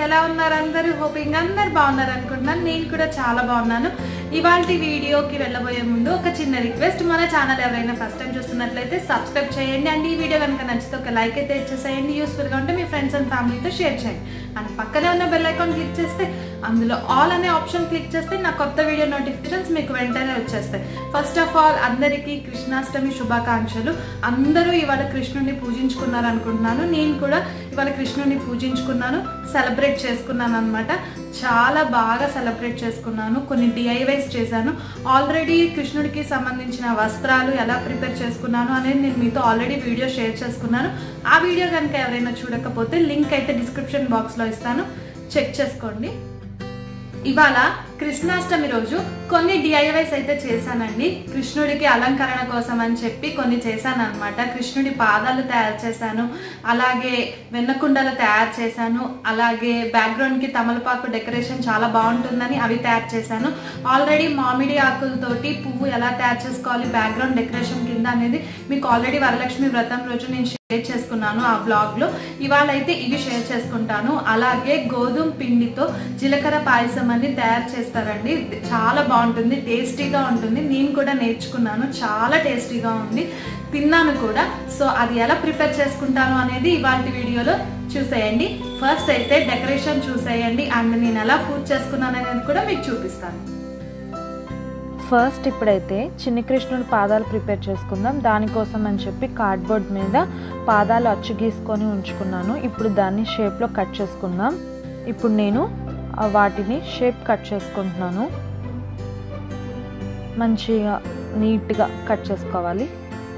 ఎలా ఉన్నారు అందరూ హోపింగ్ అందరు బాగున్నారు అనుకుంటున్నాను నేను కూడా చాలా బాగున్నాను ఇవాళ వీడియోకి వెళ్ళబోయే ముందు ఒక చిన్న రిక్వెస్ట్ మన ఛానల్ ఎవరైనా ఫస్ట్ టైం చూస్తున్నట్లయితే సబ్స్క్రైబ్ చేయండి అండ్ ఈ వీడియో కనుక నచ్చితే ఒక లైక్ అయితే ఇచ్చేసేయండి యూస్ఫుల్గా ఉంటే మీ ఫ్రెండ్స్ అండ్ ఫ్యామిలీతో షేర్ చేయండి అండ్ పక్కనే ఉన్న బెల్ ఐకాన్ క్లిక్ చేస్తే అందులో ఆల్ అనే ఆప్షన్ క్లిక్ చేస్తే నా కొత్త వీడియో నోటిఫికేషన్స్ మీకు వెంటనే వచ్చేస్తాయి ఫస్ట్ ఆఫ్ ఆల్ అందరికీ కృష్ణాష్టమి శుభాకాంక్షలు అందరూ ఇవాళ కృష్ణుడిని పూజించుకున్నారు అనుకుంటున్నాను నేను కూడా ఇవాళ కృష్ణుడిని పూజించుకున్నాను సెలబ్రేట్ చేసుకున్నాను అనమాట చాలా బాగా సెలబ్రేట్ చేసుకున్నాను కొన్ని డిఐవైస్ చేశాను ఆల్రెడీ కృష్ణుడికి సంబంధించిన వస్త్రాలు ఎలా ప్రిపేర్ చేసుకున్నాను అనేది నేను మీతో ఆల్రెడీ వీడియో షేర్ చేసుకున్నాను ఆ వీడియో కనుక ఎవరైనా చూడకపోతే లింక్ అయితే డిస్క్రిప్షన్ బాక్స్లో ఇస్తాను చెక్ చేసుకోండి ఇవాళ కృష్ణాష్టమి రోజు కొన్ని డిఐవైస్ అయితే చేశానండి కృష్ణుడికి అలంకరణ కోసం అని చెప్పి కొన్ని చేశాను అనమాట కృష్ణుడి పాదాలు తయారు చేశాను అలాగే వెన్నకుండలు తయారు చేశాను అలాగే బ్యాక్గ్రౌండ్కి తమలపాకు డెకరేషన్ చాలా బాగుంటుందని అవి తయారు చేశాను ఆల్రెడీ మామిడి ఆకులతోటి పువ్వు ఎలా తయారు చేసుకోవాలి బ్యాక్గ్రౌండ్ డెకరేషన్ కింద అనేది మీకు ఆల్రెడీ వరలక్ష్మి వ్రతం రోజు నేను షేర్ చేసుకున్నాను ఆ బ్లాగ్లో ఇవాళ అయితే ఇవి షేర్ చేసుకుంటాను అలాగే గోధుమ పిండితో జీలకర్ర పాయసం అని తయారు చేస్తారండి చాలా బాగుంటుంది టేస్టీగా ఉంటుంది నేను కూడా నేర్చుకున్నాను చాలా టేస్టీగా ఉంది తిన్నాను కూడా సో అది ఎలా ప్రిపేర్ చేసుకుంటాను అనేది ఇవాళ వీడియోలో చూసేయండి ఫస్ట్ అయితే డెకరేషన్ చూసేయండి అండ్ నేను ఎలా పూజ చేసుకున్నాను అనేది కూడా మీకు చూపిస్తాను ఫస్ట్ ఇప్పుడైతే చిన్ని కృష్ణుడి పాదాలు ప్రిపేర్ చేసుకుందాం దానికోసం అని చెప్పి కార్డ్బోర్డ్ మీద పాదాలు అచ్చు గీసుకొని ఉంచుకున్నాను ఇప్పుడు దాన్ని షేప్లో కట్ చేసుకుందాం ఇప్పుడు నేను ఆ వాటిని షేప్ కట్ చేసుకుంటున్నాను మంచిగా నీట్గా కట్ చేసుకోవాలి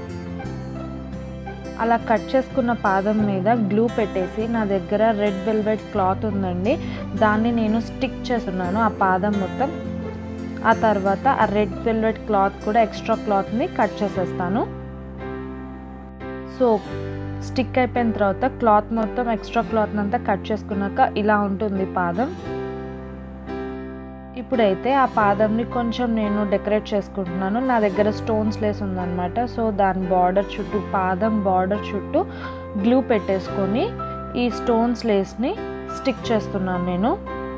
అలా కట్ చేసుకున్న పాదం మీద గ్లూ పెట్టేసి నా దగ్గర రెడ్ వెల్వెట్ క్లాత్ ఉందండి దాన్ని నేను స్టిక్ చేస్తున్నాను ఆ పాదం మొత్తం ఆ తర్వాత ఆ రెడ్ వెల్వెట్ క్లాత్ కూడా ఎక్స్ట్రా క్లాత్ని కట్ చేసేస్తాను సో స్టిక్ అయిపోయిన తర్వాత క్లాత్ మొత్తం ఎక్స్ట్రా క్లాత్ అంతా కట్ చేసుకున్నాక ఇలా ఉంటుంది పాదం ఇప్పుడైతే ఆ పాదంని కొంచెం నేను డెకరేట్ చేసుకుంటున్నాను నా దగ్గర స్టోన్స్ లేస్ ఉందన్నమాట సో దాని బార్డర్ చుట్టూ పాదం బార్డర్ చుట్టూ గ్లూ పెట్టేసుకొని ఈ స్టోన్స్ లేస్ని స్టిక్ చేస్తున్నాను నేను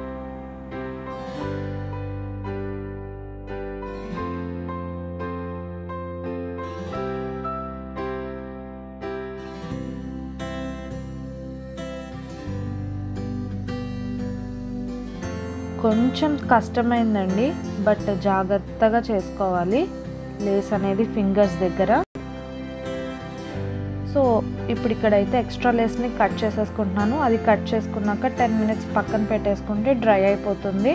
కొంచెం కష్టమైందండి బట్ జాగ్రత్తగా చేసుకోవాలి లేస్ అనేది ఫింగర్స్ దగ్గర సో ఇప్పుడు ఇక్కడైతే ఎక్స్ట్రా లేస్ని కట్ చేసేసుకుంటున్నాను అది కట్ చేసుకున్నాక టెన్ మినిట్స్ పక్కన పెట్టేసుకుంటే డ్రై అయిపోతుంది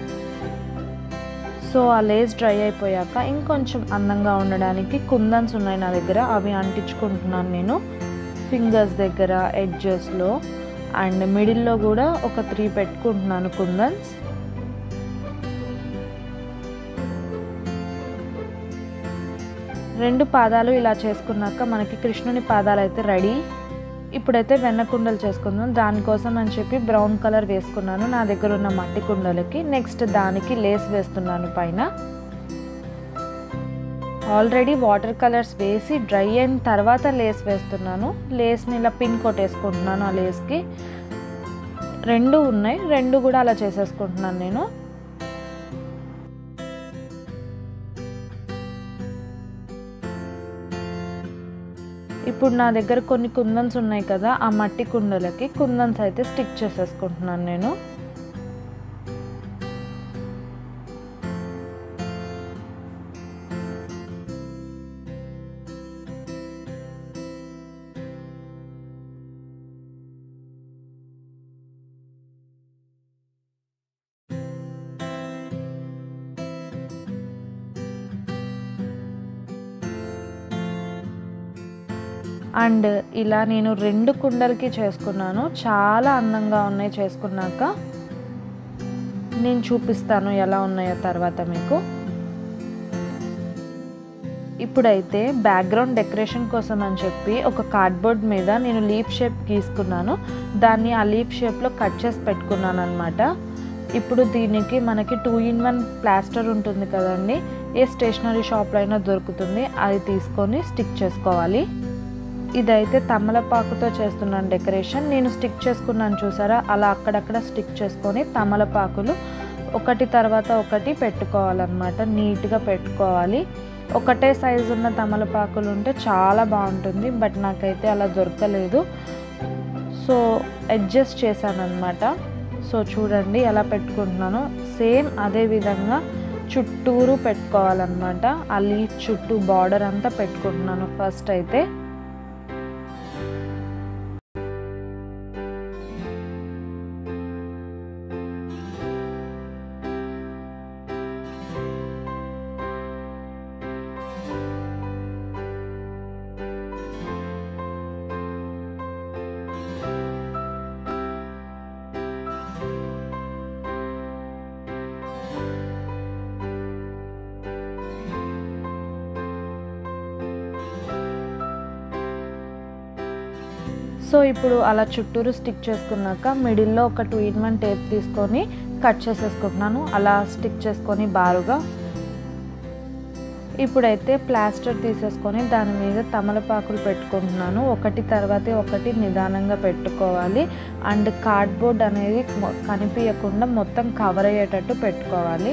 సో ఆ లేస్ డ్రై అయిపోయాక ఇంకొంచెం అందంగా ఉండడానికి కుందన్స్ ఉన్నాయి నా దగ్గర అవి అంటించుకుంటున్నాను నేను ఫింగర్స్ దగ్గర ఎడ్జెస్లో అండ్ మిడిల్లో కూడా ఒక త్రీ పెట్టుకుంటున్నాను కుందన్స్ రెండు పాదాలు ఇలా చేసుకున్నాక మనకి కృష్ణుని పాదాలు అయితే రెడీ ఇప్పుడైతే వెన్న కుండలు చేసుకుందాం దానికోసం అని చెప్పి బ్రౌన్ కలర్ వేసుకున్నాను నా దగ్గర ఉన్న మట్టి కుండలకి నెక్స్ట్ దానికి లేస్ వేస్తున్నాను పైన ఆల్రెడీ వాటర్ కలర్స్ వేసి డ్రై అయిన తర్వాత లేస్ వేస్తున్నాను లేస్ని ఇలా పిన్ కొట్టేసుకుంటున్నాను ఆ లేస్కి రెండు ఉన్నాయి రెండు కూడా అలా చేసేసుకుంటున్నాను నేను ఇప్పుడు నా దగ్గర కొన్ని కుందన్స్ ఉన్నాయి కదా ఆ మట్టి కుండలకి కుందన్స్ అయితే స్టిక్ చేసేసుకుంటున్నాను నేను అండ్ ఇలా నేను రెండు కుండలకి చేసుకున్నాను చాలా అందంగా ఉన్నాయి చేసుకున్నాక నేను చూపిస్తాను ఎలా ఉన్నాయో తర్వాత మీకు ఇప్పుడైతే బ్యాక్గ్రౌండ్ డెకరేషన్ కోసం అని చెప్పి ఒక కార్డ్బోర్డ్ మీద నేను లీఫ్ షేప్ గీసుకున్నాను దాన్ని ఆ లీఫ్ షేప్లో కట్ చేసి పెట్టుకున్నాను అనమాట ఇప్పుడు దీనికి మనకి టూ ఇన్ వన్ ప్లాస్టర్ ఉంటుంది కదండి ఏ స్టేషనరీ షాప్లో అయినా దొరుకుతుంది అది తీసుకొని స్టిక్ చేసుకోవాలి ఇదైతే తమలపాకుతో చేస్తున్నాను డెకరేషన్ నేను స్టిక్ చేసుకున్నాను చూసారా అలా అక్కడక్కడ స్టిక్ చేసుకొని తమలపాకులు ఒకటి తర్వాత ఒకటి పెట్టుకోవాలన్నమాట నీట్గా పెట్టుకోవాలి ఒకటే సైజు ఉన్న తమలపాకులు ఉంటే చాలా బాగుంటుంది బట్ నాకైతే అలా దొరకలేదు సో అడ్జస్ట్ చేశాను అనమాట సో చూడండి ఎలా పెట్టుకుంటున్నాను సేమ్ అదే విధంగా చుట్టూరు పెట్టుకోవాలన్నమాట ఆ లీఫ్ చుట్టూ బార్డర్ అంతా పెట్టుకుంటున్నాను ఫస్ట్ అయితే సో ఇప్పుడు అలా చుట్టూరు స్టిక్ చేసుకున్నాక మిడిల్లో ఒక టూ ఇన్ వన్ టేప్ తీసుకొని కట్ చేసేసుకుంటున్నాను అలా స్టిక్ చేసుకొని బారుగా ఇప్పుడైతే ప్లాస్టర్ తీసేసుకొని దాని మీద తమలపాకులు పెట్టుకుంటున్నాను ఒకటి తర్వాతే ఒకటి నిదానంగా పెట్టుకోవాలి అండ్ కార్డ్బోర్డ్ అనేది కనిపించకుండా మొత్తం కవర్ అయ్యేటట్టు పెట్టుకోవాలి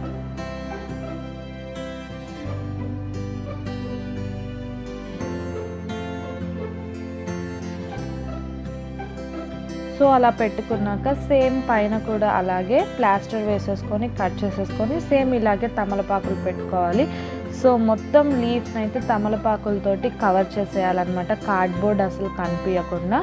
సో అలా పెట్టుకున్నాక సేమ్ పైన కూడా అలాగే ప్లాస్టర్ వేసేసుకొని కట్ చేసేసుకొని సేమ్ ఇలాగే తమలపాకులు పెట్టుకోవాలి సో మొత్తం లీఫ్ని అయితే తమలపాకులతోటి కవర్ చేసేయాలన్నమాట కార్డ్బోర్డ్ అసలు కనిపించకుండా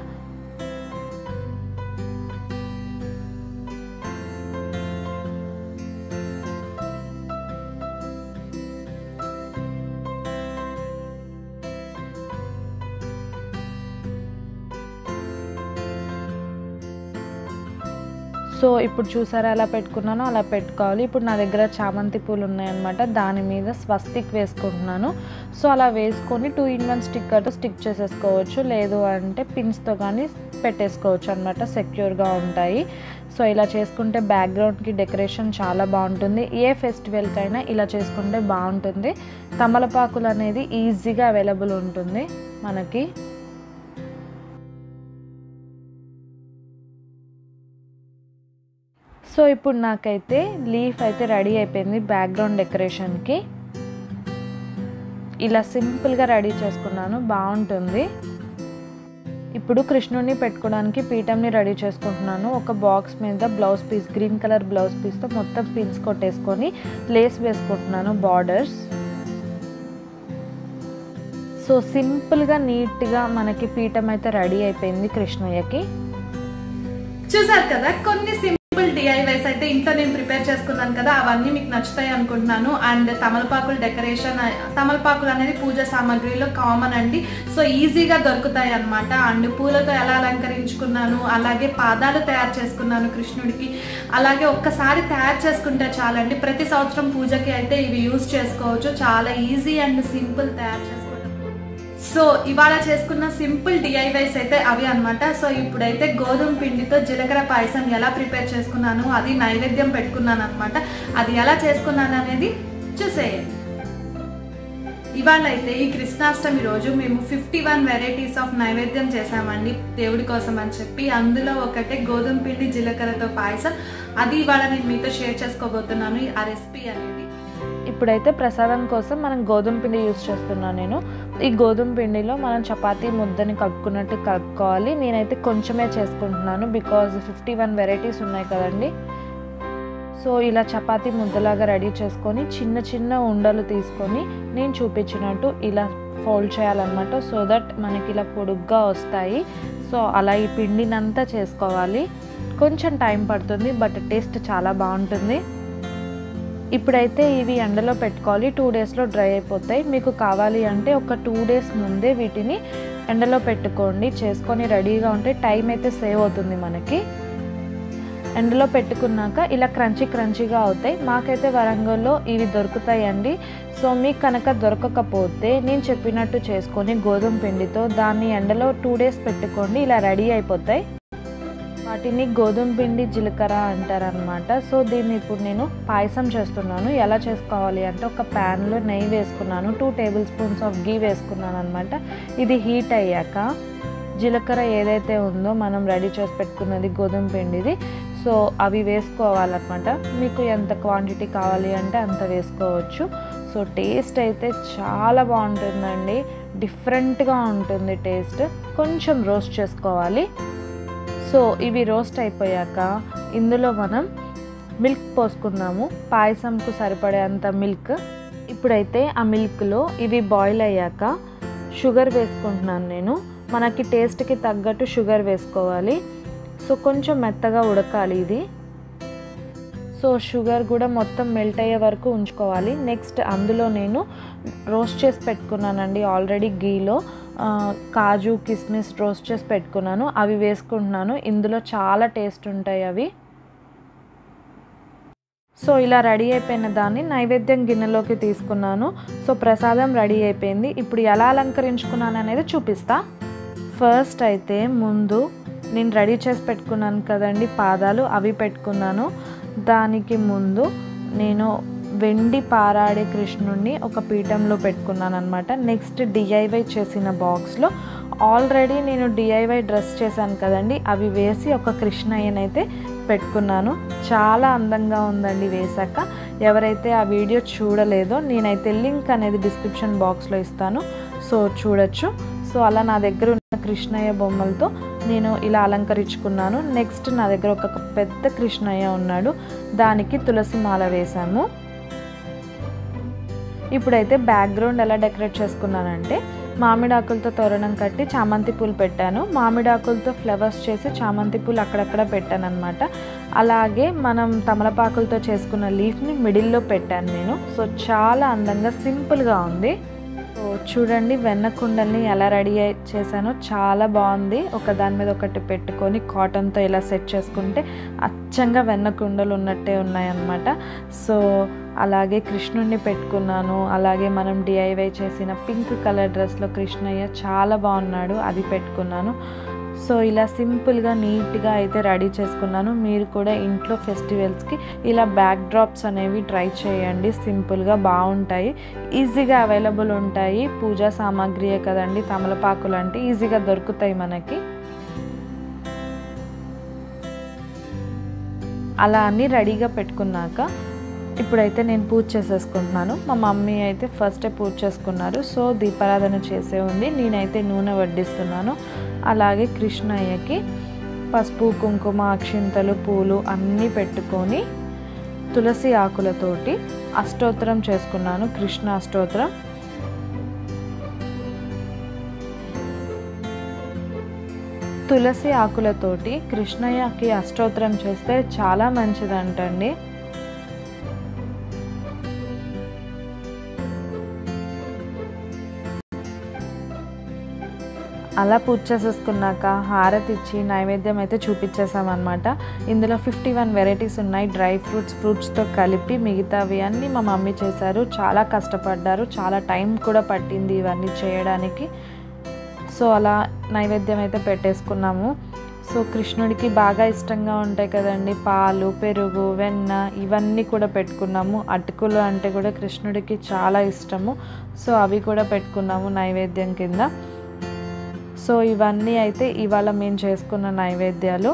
సో ఇప్పుడు చూసారా ఎలా పెట్టుకున్నానో అలా పెట్టుకోవాలి ఇప్పుడు నా దగ్గర చామంతి పూలు ఉన్నాయన్నమాట దాని మీద స్వస్తిక్ వేసుకుంటున్నాను సో అలా వేసుకొని టూ ఇన్ వన్ స్టిక్కర్తో స్టిక్ చేసేసుకోవచ్చు లేదు అంటే పిన్స్తో కానీ పెట్టేసుకోవచ్చు అనమాట సెక్యూర్గా ఉంటాయి సో ఇలా చేసుకుంటే బ్యాక్గ్రౌండ్కి డెకరేషన్ చాలా బాగుంటుంది ఏ ఫెస్టివల్కైనా ఇలా చేసుకుంటే బాగుంటుంది తమలపాకులు అనేది ఈజీగా అవైలబుల్ ఉంటుంది మనకి సో ఇప్పుడు నాకైతే లీఫ్ అయితే రెడీ అయిపోయింది బ్యాక్గ్రౌండ్ డెకరేషన్కి ఇలా సింపుల్గా రెడీ చేసుకున్నాను బాగుంటుంది ఇప్పుడు కృష్ణుడిని పెట్టుకోవడానికి పీఠంని రెడీ చేసుకుంటున్నాను ఒక బాక్స్ మీద blouse piece green colour blouse పీస్తో మొత్తం పిన్స్ కొట్టేసుకొని లేస్ వేసుకుంటున్నాను బార్డర్స్ సో సింపుల్గా నీట్గా మనకి పీఠం అయితే రెడీ అయిపోయింది కృష్ణయ్యకి చూసారు కదా కొన్ని సింపుల్ డిఐవైస్ అయితే ఇంట్లో నేను ప్రిపేర్ చేసుకున్నాను కదా అవన్నీ మీకు నచ్చుతాయి అనుకుంటున్నాను అండ్ తమలపాకులు డెకరేషన్ తమలపాకులు అనేది పూజ సామాగ్రిలో కామన్ అండి సో ఈజీగా దొరుకుతాయి అన్నమాట అండ్ పూలతో ఎలా అలంకరించుకున్నాను అలాగే పాదాలు తయారు చేసుకున్నాను కృష్ణుడికి అలాగే ఒక్కసారి తయారు చేసుకుంటే చాలండి ప్రతి సంవత్సరం పూజకి అయితే ఇవి యూజ్ చేసుకోవచ్చు చాలా ఈజీ అండ్ సింపుల్ తయారు చేసుకోవడం సో ఇవాళ చేసుకున్న సింపుల్ డిఐవైస్ అయితే అవి అన్నమాట సో ఇప్పుడైతే గోధుమ పిండితో జీలకర్ర పాయసం ఎలా ప్రిపేర్ చేసుకున్నాను అది నైవేద్యం పెట్టుకున్నాను అనమాట అది ఎలా చేసుకున్నాను అనేది చూసేయండి ఇవాళ అయితే ఈ కృష్ణాష్టమి రోజు మేము ఫిఫ్టీ వన్ వెరైటీస్ ఆఫ్ నైవేద్యం చేసామండి దేవుడి కోసం అని చెప్పి అందులో ఒకటే గోధుమ పిండి జీలకర్రతో పాయసం అది ఇవాళ నేను మీతో షేర్ చేసుకోబోతున్నాను ఆ రెసిపీ అనేది ఇప్పుడైతే ప్రసాదం కోసం మనం గోధుమ పిండి యూస్ చేస్తున్నాను నేను ఈ గోధుమ పిండిలో మనం చపాతీ ముద్దని కలుపుకున్నట్టు కలుపుకోవాలి నేనైతే కొంచెమే చేసుకుంటున్నాను బికాజ్ ఫిఫ్టీ వన్ వెరైటీస్ ఉన్నాయి కదండి సో ఇలా చపాతీ ముద్దలాగా రెడీ చేసుకొని చిన్న చిన్న ఉండలు తీసుకొని నేను చూపించినట్టు ఇలా ఫోల్డ్ చేయాలన్నమాట సో దట్ మనకి ఇలా పొడుగ్గా వస్తాయి సో అలా ఈ పిండినంతా చేసుకోవాలి కొంచెం టైం పడుతుంది బట్ టేస్ట్ చాలా బాగుంటుంది ఇప్పుడైతే ఇవి ఎండలో పెట్టుకోవాలి టూ డేస్లో డ్రై అయిపోతాయి మీకు కావాలి అంటే ఒక టూ డేస్ ముందే వీటిని ఎండలో పెట్టుకోండి చేసుకొని రెడీగా ఉంటే టైం అయితే సేవ్ అవుతుంది మనకి ఎండలో పెట్టుకున్నాక ఇలా క్రంచీ క్రంచీగా అవుతాయి మాకైతే వరంగల్లో ఇవి దొరుకుతాయండి సో మీకు కనుక దొరకకపోతే నేను చెప్పినట్టు చేసుకొని గోధుమ పిండితో దాన్ని ఎండలో టూ డేస్ పెట్టుకోండి ఇలా రెడీ అయిపోతాయి వాటిని గోధుమ పిండి జీలకర్ర అంటారనమాట సో దీన్ని ఇప్పుడు నేను పాయసం చేస్తున్నాను ఎలా చేసుకోవాలి అంటే ఒక ప్యాన్లో నెయ్యి వేసుకున్నాను two tablespoons of ghee వేసుకున్నాను అనమాట ఇది హీట్ అయ్యాక జీలకర్ర ఏదైతే ఉందో మనం రెడీ చేసి పెట్టుకున్నది గోధుమ పిండిది సో అవి వేసుకోవాలన్నమాట మీకు ఎంత క్వాంటిటీ కావాలి అంటే అంత వేసుకోవచ్చు సో టేస్ట్ అయితే చాలా బాగుంటుందండి డిఫరెంట్గా ఉంటుంది టేస్ట్ కొంచెం రోస్ట్ చేసుకోవాలి సో ఇవి రోస్ట్ అయిపోయాక ఇందులో మనం మిల్క్ పోసుకుందాము పాయసంకు సరిపడేంత మిల్క్ ఇప్పుడైతే ఆ మిల్క్లో ఇవి బాయిల్ అయ్యాక షుగర్ వేసుకుంటున్నాను నేను మనకి టేస్ట్కి తగ్గట్టు షుగర్ వేసుకోవాలి సో కొంచెం మెత్తగా ఉడకాలి ఇది సో షుగర్ కూడా మొత్తం మెల్ట్ అయ్యే వరకు ఉంచుకోవాలి నెక్స్ట్ అందులో నేను రోస్ట్ చేసి పెట్టుకున్నానండి ఆల్రెడీ గీలో ఆ, కాజు కిస్మిస్ రోస్ట్ చేసి పెట్టుకున్నాను అవి వేసుకుంటున్నాను ఇందులో చాలా టేస్ట్ ఉంటాయి అవి సో ఇలా రెడీ అయిపోయిన దాన్ని నైవేద్యం గిన్నెలోకి తీసుకున్నాను సో ప్రసాదం రెడీ అయిపోయింది ఇప్పుడు ఎలా అలంకరించుకున్నాను అనేది చూపిస్తా ఫస్ట్ అయితే ముందు నేను రెడీ చేసి పెట్టుకున్నాను కదండి పాదాలు అవి పెట్టుకున్నాను దానికి ముందు నేను వెండి పారాడే కృష్ణుడిని ఒక పీఠంలో పెట్టుకున్నాను అనమాట నెక్స్ట్ డిఐవై చేసిన బాక్స్లో ఆల్రెడీ నేను డిఐవై డ్రెస్ చేశాను కదండి అవి వేసి ఒక కృష్ణయ్యనైతే పెట్టుకున్నాను చాలా అందంగా ఉందండి వేశాక ఎవరైతే ఆ వీడియో చూడలేదో నేనైతే లింక్ అనేది డిస్క్రిప్షన్ బాక్స్లో ఇస్తాను సో చూడొచ్చు సో అలా నా దగ్గర ఉన్న కృష్ణయ్య బొమ్మలతో నేను ఇలా అలంకరించుకున్నాను నెక్స్ట్ నా దగ్గర ఒక పెద్ద కృష్ణయ్య ఉన్నాడు దానికి తులసి మాల వేశాము ఇప్పుడైతే బ్యాక్గ్రౌండ్ ఎలా డెకరేట్ చేసుకున్నానంటే మామిడాకులతో తోరణం కట్టి చామంతి పూలు పెట్టాను మామిడాకులతో ఫ్లవర్స్ చేసి చామంతి పూలు అక్కడక్కడ పెట్టాను అనమాట అలాగే మనం తమలపాకులతో చేసుకున్న లీఫ్ని మిడిల్లో పెట్టాను నేను సో చాలా అందంగా సింపుల్గా ఉంది సో చూడండి వెన్న కుండల్ని ఎలా రెడీ అయి- చేశానో చాలా బాగుంది ఒక దాని మీద ఒకటి పెట్టుకొని కాటన్తో ఇలా సెట్ చేసుకుంటే అచ్చంగా వెన్న కుండలు ఉన్నట్టే ఉన్నాయన్నమాట సో అలాగే కృష్ణుడిని పెట్టుకున్నాను అలాగే మనం డిఐవై చేసిన పింక్ కలర్ డ్రెస్లో కృష్ణయ్య చాలా బాగున్నాడు అది పెట్టుకున్నాను సో ఇలా సింపుల్గా నీట్గా అయితే రెడీ చేసుకున్నాను మీరు కూడా ఇంట్లో ఫెస్టివల్స్కి ఇలా బ్యాక్ డ్రాప్స్ అనేవి ట్రై చేయండి సింపుల్గా బాగుంటాయి ఈజీగా అవైలబుల్ ఉంటాయి పూజా సామాగ్రియే కదండి తమలపాకులు అంటే ఈజీగా దొరుకుతాయి మనకి అలా అన్నీ రెడీగా పెట్టుకున్నాక ఇప్పుడైతే నేను పూజ చేసేసుకుంటున్నాను మా మమ్మీ అయితే ఫస్టే పూజ చేసుకున్నారు సో దీపారాధన చేసే ఉంది నేనైతే నూనె వడ్డిస్తున్నాను అలాగే కృష్ణయ్యకి పసుపు కుంకుమ అక్షింతలు పూలు అన్నీ పెట్టుకొని తులసి ఆకులతోటి అష్టోత్తరం చేసుకున్నాను కృష్ణ అష్టోత్తరం తులసి ఆకులతోటి కృష్ణయ్యకి అష్టోత్తరం చేస్తే చాలా మంచిదంటండి అలా పూజ చేసేసుకున్నాక హారతి ఇచ్చి నైవేద్యం అయితే చూపించేసామన్నమాట ఇందులో ఫిఫ్టీ వన్ వెరైటీస్ ఉన్నాయి డ్రై ఫ్రూట్స్ ఫ్రూట్స్తో కలిపి మిగతావి అన్నీ మా మమ్మీ చేశారు చాలా కష్టపడ్డారు చాలా టైం కూడా పట్టింది ఇవన్నీ చేయడానికి సో అలా నైవేద్యం అయితే పెట్టేసుకున్నాము సో కృష్ణుడికి బాగా ఇష్టంగా ఉంటాయి కదండి పాలు పెరుగు వెన్న ఇవన్నీ కూడా పెట్టుకున్నాము అటుకులు అంటే కూడా కృష్ణుడికి చాలా ఇష్టము సో అవి కూడా పెట్టుకున్నాము నైవేద్యం కింద సో ఇవన్నీ అయితే ఇవాళ మేము చేసుకున్న నైవేద్యాలు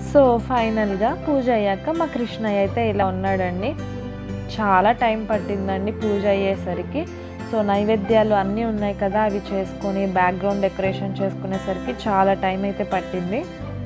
సో ఫైనల్గా పూజ అయ్యాక మా కృష్ణయ్య అయితే ఇలా ఉన్నాడండి చాలా టైం పట్టిందండి పూజ అయ్యేసరికి సో నైవేద్యాలు అన్నీ ఉన్నాయి కదా అవి చేసుకొని బ్యాక్గ్రౌండ్ డెకరేషన్ చేసుకునేసరికి చాలా టైం అయితే పట్టింది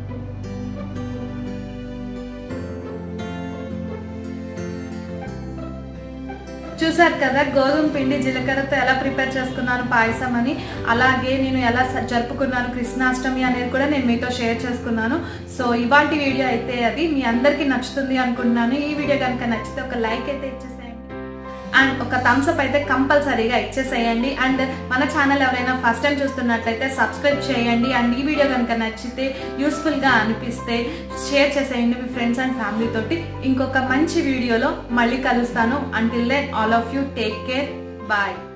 చూసారు కదా గోధుమ పిండి జీలకర్రతో ఎలా ప్రిపేర్ చేసుకున్నాను పాయసం అని అలాగే నేను ఎలా స- జరుపుకున్నాను కృష్ణాష్టమి అనేది కూడా నేను మీతో షేర్ చేసుకున్నాను సో ఇవాటి వీడియో అయితే అది మీ అందరికీ నచ్చుతుంది అనుకుంటున్నాను ఈ వీడియో కనుక నచ్చితే ఒక లైక్ అయితే ఇచ్చేసేయండి అండ్ ఒక థమ్స్ అప్ అయితే కంపల్సరీగా ఇచ్చేసేయండి అండ్ మన ఛానల్ ఎవరైనా ఫస్ట్ టైం చూస్తున్నట్లయితే సబ్స్క్రైబ్ చేయండి అండ్ ఈ వీడియో కనుక నచ్చితే యూస్ఫుల్గా అనిపిస్తే షేర్ చేసేయండి మీ ఫ్రెండ్స్ అండ్ ఫ్యామిలీ తోటి ఇంకొక మంచి వీడియోలో మళ్ళీ కలుస్తాను until then all of you take care bye